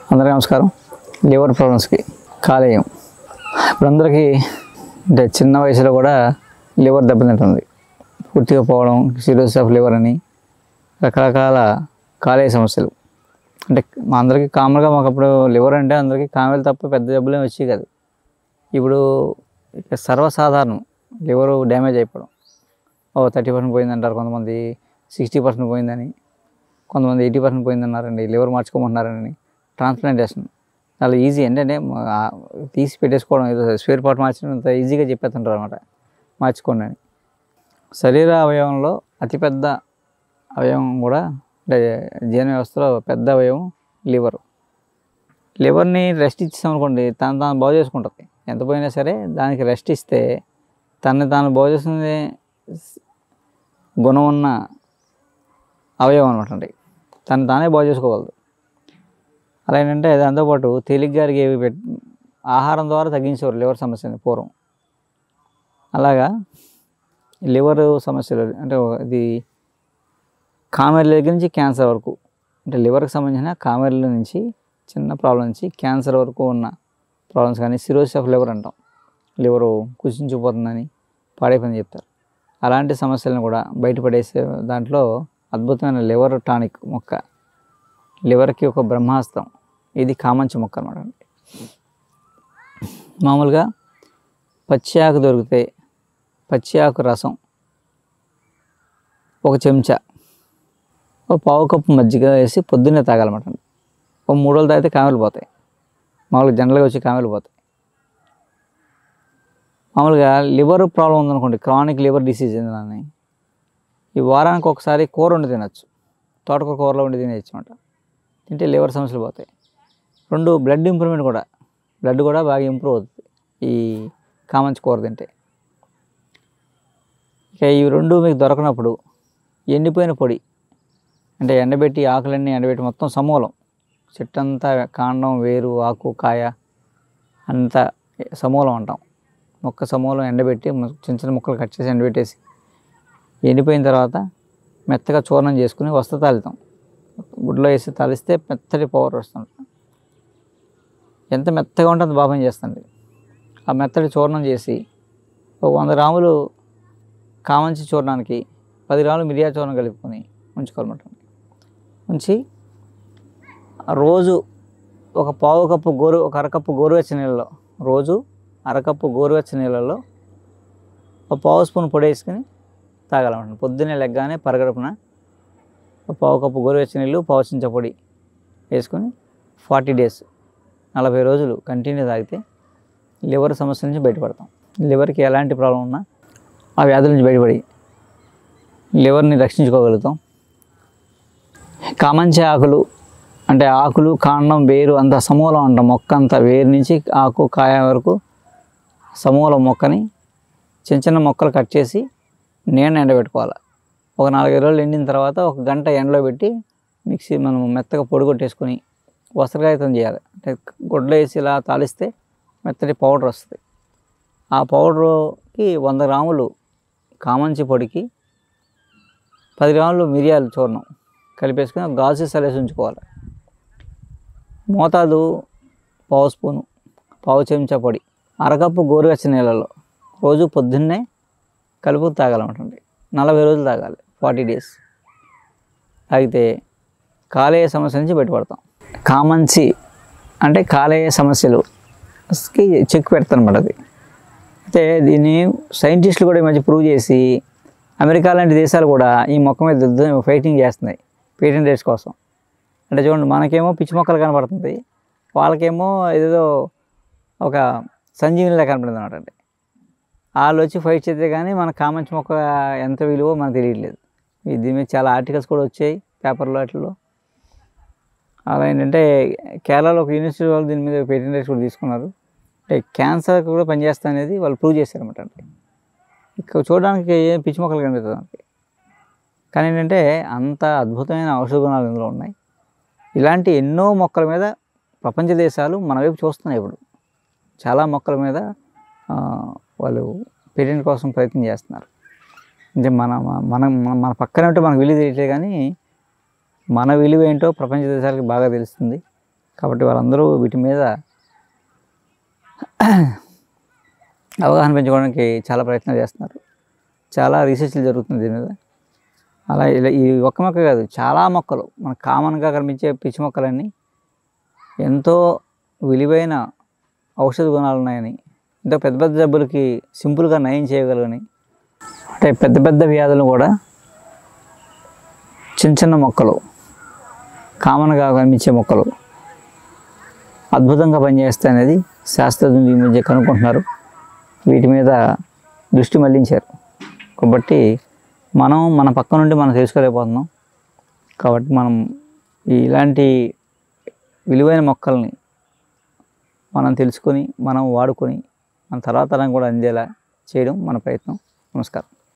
అందరికీ నమస్కారం లివర్ ప్రాబ్లమ్స్కి కాలేయం ఇప్పుడు అందరికీ అంటే చిన్న వయసులో కూడా లివర్ దెబ్బతింటుంది పూర్తిగా పోవడం సిరోసిస్ ఆఫ్ లివర్ అని రకరకాల కాలేయ సమస్యలు అంటే మా అందరికీ కామన్గా మాకు అప్పుడు లివర్ అంటే అందరికీ కామెలు తప్ప పెద్ద జబ్బులు ఏమి వచ్చేవి కాదు ఇప్పుడు ఇక సర్వసాధారణం లివర్ డ్యామేజ్ అయిపోవడం ఓ థర్టీ పర్సెంట్ పోయిందంటారు కొంతమంది సిక్స్టీ పర్సెంట్ పోయిందని కొంతమంది ఎయిటీ పర్సెంట్ పోయిందన్నారండి లివర్ మార్చుకోమంటున్నారని ట్రాన్స్ప్లాంటేషన్ చాలా ఈజీ ఏంటంటే ఆ, తీసి పెట్టేసుకోవడం ఏదో స్పేర్ పార్ట్ మార్చడం అంత ఈజీగా చెప్పేస్తుంటారు అనమాట మార్చుకోండి అని శరీర అవయవంలో అతిపెద్ద అవయవం కూడా అంటే జీర్ణ వ్యవస్థలో పెద్ద అవయవం లివర్ లివర్ని రెస్ట్ ఇచ్చాం అనుకోండి తను తాను బాగు చేసుకుంటుంది ఎంత పోయినా సరే దానికి రెస్ట్ ఇస్తే తనని తాను బాగు చేసుకునే గుణం ఉన్న అవయవం అనమాట అండి తను తానే బాగు చేసుకోగలదు అలా ఏంటంటే దాంతోపాటు తేలిగ్గా అరిగేవి పెట్ ఆహారం ద్వారా తగ్గించేవారు లివర్ సమస్యని పూర్వం అలాగా లివర్ సమస్యలు అంటే ఇది కామెర్ల దగ్గర నుంచి క్యాన్సర్ వరకు అంటే లివర్కి సంబంధించిన కామెర్ల నుంచి చిన్న ప్రాబ్లం నుంచి క్యాన్సర్ వరకు ఉన్న ప్రాబ్లమ్స్ కానీ సిరోసిస్ ఆఫ్ లివర్ అంటాం లివర్ కుసించిపోతుందని పాడైపోయింది చెప్తారు అలాంటి సమస్యలను కూడా బయటపడేసే దాంట్లో అద్భుతమైన లివర్ టానిక్ మొక్క లివర్కి ఒక బ్రహ్మాస్త్రం ఇది కామంచి మొక్క అనమాట మామూలుగా పచ్చి ఆకు దొరికితే పచ్చి ఆకు రసం ఒక చెంచా ఒక పావు కప్పు మజ్జిగ వేసి పొద్దున్నే తాగాలన్నమాట ఒక మూడు రోజులు తాగితే కామెలు పోతాయి మామూలుగా జనరల్గా వచ్చి కామెలు పోతాయి మామూలుగా లివర్ ప్రాబ్లం ఉందనుకోండి క్రానిక్ లివర్ డిసీజ్ ఏందని ఈ వారానికి ఒకసారి కూర వండి తినచ్చు తోటకూర కూరలో వండి తినేయచ్చు అనమాట తింటే లివర్ సమస్యలు పోతాయి రెండు బ్లడ్ ఇంప్రూవ్మెంట్ కూడా బ్లడ్ కూడా బాగా ఇంప్రూవ్ అవుతుంది ఈ కామంచి కూర తింటే ఇక ఇవి రెండు మీకు దొరకనప్పుడు ఎండిపోయిన పొడి అంటే ఎండబెట్టి ఆకులన్నీ ఎండబెట్టి మొత్తం సమూలం చెట్టు అంతా కాండం వేరు ఆకు కాయ అంతా సమూలం అంటాం మొక్క సమూలం ఎండబెట్టి మ- చిన్న చిన్న ముక్కలు కట్ చేసి ఎండబెట్టేసి ఎండిపోయిన తర్వాత మెత్తగా చూర్ణం చేసుకుని వస్త తాలుతాం గుడ్లో వేసి తాలిస్తే మెత్తటి పవర్ వస్తుంది ఎంత మెత్తగా ఉంటే అంత బాగా చేస్తుంది ఆ మెత్తటి చూర్ణం చేసి ఒక వంద గ్రాములు కామంచి చూర్ణానికి పది గ్రాములు మిరియా చూర్ణం కలుపుకొని ఉంచుకోవాలన్నమాట ఉంచి ఆ రోజు ఒక పావు కప్పు గోరు ఒక అరకప్పు గోరువెచ్చని నీళ్ళలో రోజు అరకప్పు గోరువెచ్చని నీళ్ళలో ఒక పావు స్పూన్ పొడి వేసుకుని తాగాలన్నమాట పొద్దున్నే లెగ్గానే పరగడుపున ఒక పావు కప్పు గోరువెచ్చని నీళ్ళు పావు చించ పొడి వేసుకొని ఫార్టీ డేస్ నలభై రోజులు కంటిన్యూ తాగితే లివర్ సమస్య నుంచి బయటపడతాం లివర్కి ఎలాంటి ప్రాబ్లం ఉన్నా ఆ వ్యాధుల నుంచి బయటపడి లివర్ని రక్షించుకోగలుగుతాం కామంచి ఆకులు అంటే ఆకులు కాండం వేరు అంత సమూలం అంటాం మొక్క అంతా వేరు నుంచి ఆకు కాయ వరకు సమూలం మొక్కని చిన్న చిన్న మొక్కలు కట్ చేసి నీడ ఎండబెట్టుకోవాలి ఒక నాలుగైదు రోజులు ఎండిన తర్వాత ఒక గంట ఎండలో పెట్టి మిక్సీ మనం మెత్తగా పొడి కొట్టేసుకొని వస్త్రకాయితం చేయాలి అంటే గుడ్డలో వేసి ఇలా తాలిస్తే మెత్తటి పౌడర్ వస్తుంది ఆ పౌడర్కి వంద గ్రాములు కామంచి పొడికి పది గ్రాములు మిరియాలు చూర్ణం కలిపేసుకొని ఒక గాజు సలేసి ఉంచుకోవాలి మోతాదు పావు స్పూను పావు చెంచా పొడి అరకప్పు గోరువెచ్చని నీళ్ళలో రోజు పొద్దున్నే కలుపు తాగాలన్నమాట నలభై రోజులు తాగాలి ఫార్టీ డేస్ తాగితే కాలేయ సమస్య నుంచి బయటపడతాం కామంచి అంటే కాలేయ సమస్యలుకి చెక్ పెడతానమాట అది అయితే దీన్ని సైంటిస్టులు కూడా ఈ మధ్య ప్రూవ్ చేసి అమెరికా లాంటి దేశాలు కూడా ఈ మొక్క మీద యుద్ధం ఫైటింగ్ చేస్తున్నాయి పేటెంట్ రేట్స్ కోసం అంటే చూడండి మనకేమో పిచ్చి మొక్కలు కనపడుతుంది వాళ్ళకేమో ఏదో ఒక సంజీవినిలా కనపడింది అనమాట అంటే వాళ్ళు వచ్చి ఫైట్ చేస్తే కానీ మన కామంచి మొక్క ఎంత విలువో మనకు తెలియట్లేదు ఈ దీని మీద చాలా ఆర్టికల్స్ కూడా వచ్చాయి పేపర్లో వాటిల్లో అలా ఏంటంటే కేరళలో ఒక యూనివర్సిటీ వాళ్ళు దీని మీద పేటెంట్ రైట్స్ కూడా తీసుకున్నారు అంటే క్యాన్సర్ కూడా పనిచేస్తా అనేది వాళ్ళు ప్రూవ్ చేశారన్నమాట అంటే ఇక్కడ చూడడానికి ఏం పిచ్చి మొక్కలు కనిపిస్తుంది మనకి కానీ ఏంటంటే అంత అద్భుతమైన ఔషధ గుణాలు ఇందులో ఉన్నాయి ఇలాంటి ఎన్నో మొక్కల మీద ప్రపంచ దేశాలు మన వైపు చూస్తున్నాయి ఇప్పుడు చాలా మొక్కల మీద ఆ, వాళ్ళు పేటెంట్ కోసం ప్రయత్నం చేస్తున్నారు అంటే మన మన మన- మన పక్కన ఉంటే మనకు విలువ తెలియట్లేదు కానీ మన విలువ ఏంటో ప్రపంచ దేశాలకు బాగా తెలుస్తుంది కాబట్టి వాళ్ళందరూ వీటి మీద అవగాహన పెంచుకోవడానికి చాలా ప్రయత్నాలు చేస్తున్నారు చాలా రీసెర్చ్లు జరుగుతుంది దీని మీద అలా ఇలా ఈ ఒక్క మొక్క కాదు చాలా మొక్కలు మన కామన్గా కనిపించే పిచ్చి మొక్కలన్నీ ఎంతో విలువైన ఔషధ గుణాలు ఉన్నాయని ఎంతో పెద్ద పెద్ద జబ్బులకి సింపుల్గా నయం చేయగలవని అంటే పెద్ద పెద్ద వ్యాధులు కూడా చిన్న చిన్న మొక్కలు కామన్గా కనిపించే మొక్కలు అద్భుతంగా పనిచేస్తాయి అనేది శాస్త్రజ్ఞులు ఈ మధ్య కనుక్కుంటున్నారు వీటి మీద దృష్టి మళ్లించారు కాబట్టి మనం మన పక్క నుండి మనం తెలుసుకోలేకపోతున్నాం కాబట్టి మనం ఈ ఇలాంటి విలువైన మొక్కల్ని మనం తెలుసుకొని మనం వాడుకొని మన తర్వాత తరం కూడా అందేలా చేయడం మన ప్రయత్నం నమస్కారం